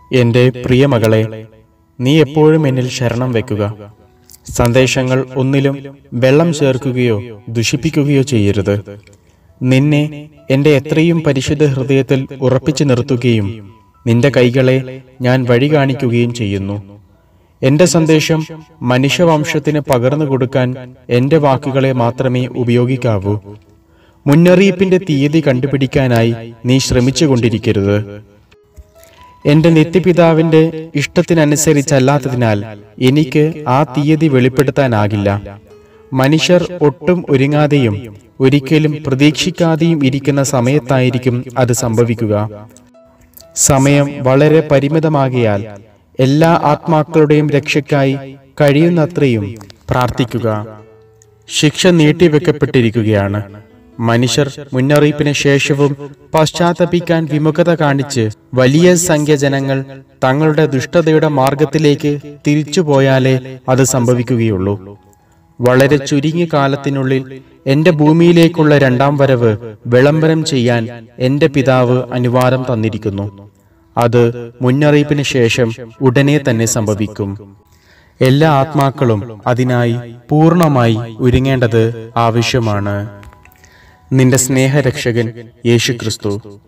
എന്റെ പ്രിയ മകളെ നീ എപ്പോഴും എന്നിൽ ശരണം വെക്കുക സന്ദേശങ്ങൾ ഒന്നിലും വെള്ളം ചേർക്കുകയോ ദുഷിപ്പിക്കുകയോ ചെയ്യരുത് നിന്നെ എന്റെ എത്രയും പരിശുദ്ധ ഹൃദയത്തിൽ ഉറപ്പിച്ചു നിർത്തുകയും നിന്റെ കൈകളെ ഞാൻ വഴി കാണിക്കുകയും ചെയ്യുന്നു എന്റെ സന്ദേശം മനുഷ്യവംശത്തിന് പകർന്നു കൊടുക്കാൻ എന്റെ വാക്കുകളെ മാത്രമേ ഉപയോഗിക്കാവൂ മുന്നറിയിപ്പിന്റെ തീയതി കണ്ടുപിടിക്കാനായി നീ ശ്രമിച്ചുകൊണ്ടിരിക്കരുത് എന്റെ നിത്യപിതാവിന്റെ ഇഷ്ടത്തിനനുസരിച്ചല്ലാത്തതിനാൽ എനിക്ക് ആ തീയതി വെളിപ്പെടുത്താനാകില്ല മനുഷ്യർ ഒട്ടും ഒരുങ്ങാതെയും ഒരിക്കലും പ്രതീക്ഷിക്കാതെയും ഇരിക്കുന്ന സമയത്തായിരിക്കും അത് സംഭവിക്കുക സമയം വളരെ പരിമിതമാകിയാൽ എല്ലാ ആത്മാക്കളുടെയും രക്ഷയ്ക്കായി കഴിയുന്നത്രയും പ്രാർത്ഥിക്കുക ശിക്ഷ നീട്ടിവെക്കപ്പെട്ടിരിക്കുകയാണ് മനുഷ്യർ മുന്നറിയിപ്പിന് ശേഷവും പശ്ചാത്തപിക്കാൻ വിമുഖത കാണിച്ച് വലിയ സംഖ്യ ജനങ്ങൾ തങ്ങളുടെ ദുഷ്ടതയുടെ മാർഗത്തിലേക്ക് തിരിച്ചുപോയാലേ അത് സംഭവിക്കുകയുള്ളൂ വളരെ ചുരുങ്ങിയ കാലത്തിനുള്ളിൽ എന്റെ ഭൂമിയിലേക്കുള്ള രണ്ടാം വരവ് വിളംബരം ചെയ്യാൻ എന്റെ പിതാവ് അനുവാദം തന്നിരിക്കുന്നു അത് മുന്നറിയിപ്പിന് ശേഷം ഉടനെ തന്നെ സംഭവിക്കും എല്ലാ ആത്മാക്കളും അതിനായി പൂർണ്ണമായി ഒരുങ്ങേണ്ടത് ആവശ്യമാണ് നിന്റെ സ്നേഹരക്ഷകൻ യേശുക്രിസ്തു